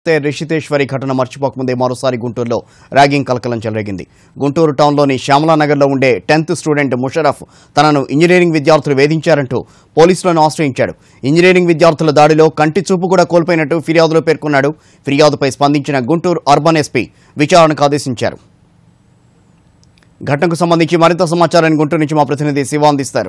రిషితేశ్వరి ఘటన మర్చిపోకముందే మరోసారి గుంటూరులో ర్యాగింగ్ కలకలం చెలరేగింది గుంటూరు టౌన్లోని శ్యామలానగర్లో ఉండే టెన్త్ స్టూడెంట్ ముషరఫ్ తనను ఇంజనీరింగ్ విద్యార్థులు వేధించారంటూ పోలీసులను ఆశ్రయించాడు ఇంజనీరింగ్ విద్యార్థుల దాడిలో కంటి చూపు కూడా కోల్పోయినట్టు ఫిర్యాదులో పేర్కొన్నాడు ఫిర్యాదుపై స్పందించిన గుంటూరు అర్బన్ ఎస్పీ విచారణకు ఆదేశించారు ఘటనకు సంబంధించి మరింత సమాచారాన్ని గుంటూరు నుంచి మా ప్రతినిధి శివ అందిస్తారు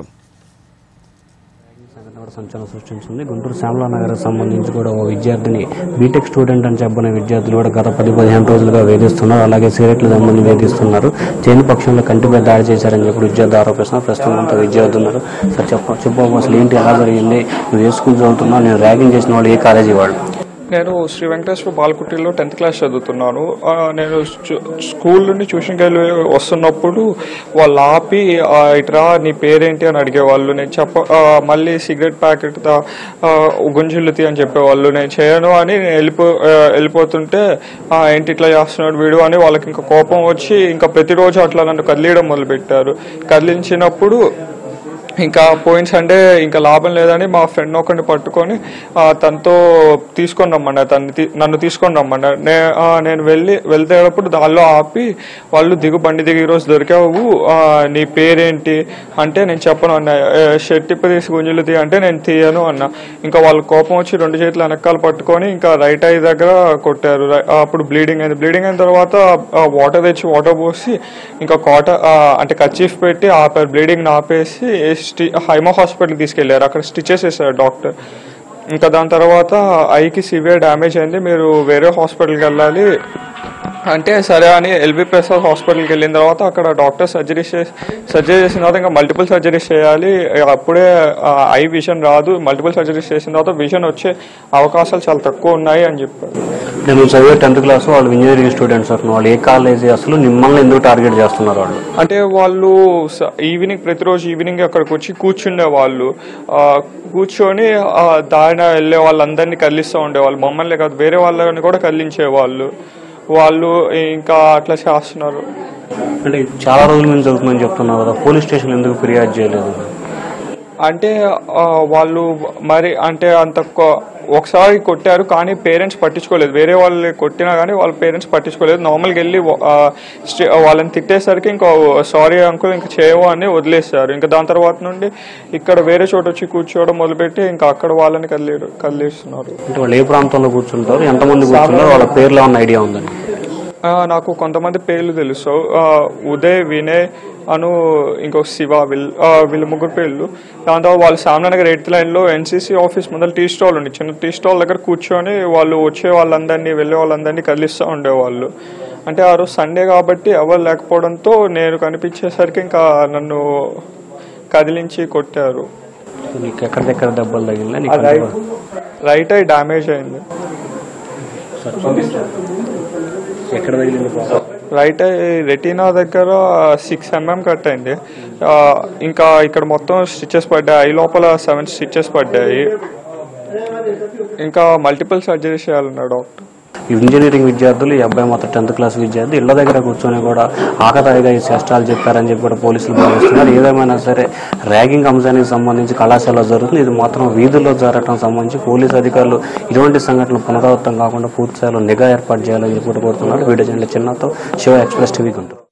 సంఘటన కూడా సంచలనం సృష్టించింది గుంటూరు శ్యామలా నగర్ సంబంధించి కూడా ఓ విద్యార్థిని బీటెక్ స్టూడెంట్ అని చెప్పిన విద్యార్థులు కూడా గత పది పదిహేను రోజులుగా వేధిస్తున్నారు అలాగే సిగరెట్లు సంబంధించి వేధిస్తున్నారు చేయని పక్షంలో కంటిపై దాడి చేశారని చెప్పి విద్యార్థి ఆరోపిస్తున్నారు ప్రస్తుతం అంతా విద్యార్థులు ఉన్నారు సార్ చెప్ప చెప్పు అసలు ఏంటి ఎలా జరిగింది నువ్వు ఏ స్కూల్ చదువుతున్నావు నేను ర్యాగింగ్ చేసిన వాళ్ళు ఏ కాలేజీ వాళ్ళు నేను శ్రీ వెంకటేశ్వర బాలకుట్టిలో టెన్త్ క్లాస్ చదువుతున్నాను ఆ, నేను చు- స్కూల్ నుండి ట్యూషన్కి వెళ్ళి వస్తున్నప్పుడు వాళ్ళు ఆపి "ఆ, ఇట్రా నీ పేరేంటి అని అడిగేవాళ్ళు నేను చెప్ప ఆ, మళ్ళీ సిగరెట్ ప్యాకెట్ తా- ఆ, గుంజులుతి అని చెప్పేవాళ్ళు నేను చేయను అని నేను వెళ్ళిపో ఆ, వెళ్ళిపోతుంటే "ఆ, ఏంటి ఇట్లా చేస్తున్నాడు వీడు అని వాళ్ళకి ఇంకా కోపం వచ్చి ఇంకా ప్రతిరోజు అట్లా నన్ను కదిలియడం మొదలుపెట్టారు కదిలించినప్పుడు ఇంకా పోయిన సండే ఇంకా లాభం లేదని మా ఫ్రెండ్ ఒకరిని పట్టుకొని ఆ, తనతో తీసుకొని రమ్మన్నా తను తీ- నన్ను తీసుకొని రమ్మన్నా నే ఆ, నేను వెళ్ళి వెళ్తేటప్పుడు దానిలో ఆపి వాళ్ళు దిగు బండి దిగి ఈరోజు దొరికావు ఆ, నీ పేరేంటి అంటే నేను చెప్పను అన్న "ఏ, షర్ట్ ఇప్ప తీసి గుంజులు తీ అంటే నేను తీయను అన్న ఇంకా వాళ్ళ కోపం వచ్చి రెండు చేతులు వెనకాల పట్టుకొని ఇంకా రైట్ ఐ దగ్గర కొట్టారు రై- ఆ, అప్పుడు బ్లీడింగ్ అయింది బ్లీడింగ్ అయిన తర్వాత వాటర్ తెచ్చి వాటర్ పోసి ఇంకా కాట ఆ, అంటే కచీఫ్ పెట్టి ఆపారు బ్లీడింగ్ ఆపేసి స్టి హైమా హాస్పిటల్ తీసుకెళ్లారు అక్కడ స్టిచెస్ వేసారు డాక్టర్ ఇంకా దాని తర్వాత ఐకి సివియర్ డ్యామేజ్ అయింది మీరు వేరే హాస్పిటల్కి వెళ్ళాలి అంటే సరే అని ఎల్బి ప్రసాద్ హాస్పిటల్కి వెళ్ళిన తర్వాత అక్కడ డాక్టర్ సర్జరీ సర్జరీ చేసిన తర్వాత ఇంకా మల్టిపుల్ సర్జరీస్ చేయాలి అప్పుడే ఐ విజన్ రాదు మల్టిపుల్ సర్జరీస్ చేసిన తర్వాత విజన్ వచ్చే అవకాశాలు చాలా తక్కువ ఉన్నాయి అని చెప్పారు నేను చదివే టెన్త్ క్లాస్ వాళ్ళు ఇంజనీరింగ్ స్టూడెంట్స్ అంటున్నారు వాళ్ళు ఏ కాలేజీ అసలు మిమ్మల్ని ఎందుకు టార్గెట్ చేస్తున్నారు వాళ్ళు అంటే వాళ్ళు స- ఈవినింగ్ ప్రతిరోజు ఈవినింగ్ అక్కడికి వచ్చి కూర్చుండే వాళ్ళు ఆ, కూర్చొని ఆ, దారిన వెళ్ళే వాళ్ళందరినీ కదిలిస్తూ ఉండేవాళ్ళు మమ్మల్ని కాదు వేరే వాళ్ళని కూడా కదిలించేవాళ్ళు వాళ్ళు ఇంకా అట్లా చేస్తున్నారు అంటే చాలా రోజుల నుంచి జరుగుతుందని చెప్తున్నారు కదా పోలీస్ స్టేషన్ ఎందుకు ఫిర్యాదు చేయలేదు అంటే ఆ, వాళ్ళు మరి అంటే అంత కొ- ఒకసారి కొట్టారు కానీ పేరెంట్స్ పట్టించుకోలేదు వేరే వాళ్ళు కొట్టినా కానీ వాళ్ళ పేరెంట్స్ పట్టించుకోలేదు నార్మల్గా వెళ్ళి ఆ, స్టే- వాళ్ళని తిట్టేసరికి ఇంకా సారీ అంకుల్ ఇంకా చేయవు అని వదిలేస్తారు ఇంకా దాని తర్వాత నుండి ఇక్కడ వేరే చోట వచ్చి కూర్చోవడం మొదలుపెట్టి ఇంకా అక్కడ వాళ్ళని కదిలి కదిలిస్తున్నారు అంటే వాళ్ళు ఏ ప్రాంతంలో కూర్చుంటారు ఎంతమంది కూర్చుంటారు వాళ్ళ పేర్లో ఉన్న ఐడియా ఉందని ఆ, నాకు కొంతమంది పేర్లు తెలుసు ఆ, ఉదయ్ వినయ్ అను ఇంకో శివ వీళ్ళు ఆ, వీళ్ళ ముగ్గురు పేర్లు దాని తర్వాత వాళ్ళు సామ్నగర్ ఎయిత్ లైన్లో ఎన్సీసీ ఆఫీస్ ముందర టీ స్టాల్ ఉంది చిన్న టీ స్టాల్ దగ్గర కూర్చొని వాళ్ళు వచ్చే వాళ్ళందరినీ వెళ్ళే వాళ్ళందరినీ కదిలిస్తూ ఉండేవాళ్ళు అంటే ఆ రోజు సండే కాబట్టి ఎవరు లేకపోవడంతో నేను కనిపించేసరికి ఇంకా నన్ను కదిలించి కొట్టారు నీకు ఎక్కడిదెక్కడ దెబ్బలు తగిలినా నీకు అంత- రైట్ ఐ డ్యామేజ్ అయింది ఎక్కడ తగిలింది బాగా? రైట్ ఐ రెటీనా దగ్గర సిక్స్ ఎంఎం కట్ అయింది ఆ, ఇంకా ఇక్కడ మొత్తం స్టిచెస్ పడ్డాయి ఐ లోపల సెవెన్ స్టిచెస్ పడ్డాయి ఇంకా మల్టిపుల్ సర్జరీ చేయాలన్నా డాక్టర్ ఈ ఇంజనీరింగ్ విద్యార్థులు ఈ అబ్బాయి మాత్రం టెన్త్ క్లాస్ విద్యార్థి ఇళ్ల దగ్గర కూర్చొని కూడా ఆకతాయిగా ఈ చేష్టాలు చెప్పారని చెప్పి కూడా పోలీసులు భావిస్తున్నారు ఏదేమైనా సరే ర్యాగింగ్ అంశానికి సంబంధించి కళాశాలలో జరుగుతుంది ఇది మాత్రం వీధుల్లో జరగడం సంబంధించి పోలీసు అధికారులు ఇటువంటి సంఘటనలు పునరావృతం కాకుండా పూర్తి స్థాయిలో నిఘా ఏర్పాటు చేయాలని చెప్పి కూడా కోరుతున్నారు వీడియో జర్నలిస్ట్ చిన్నతో శివ ఎక్స్ప్రెస్ టీవీ గుంటూరు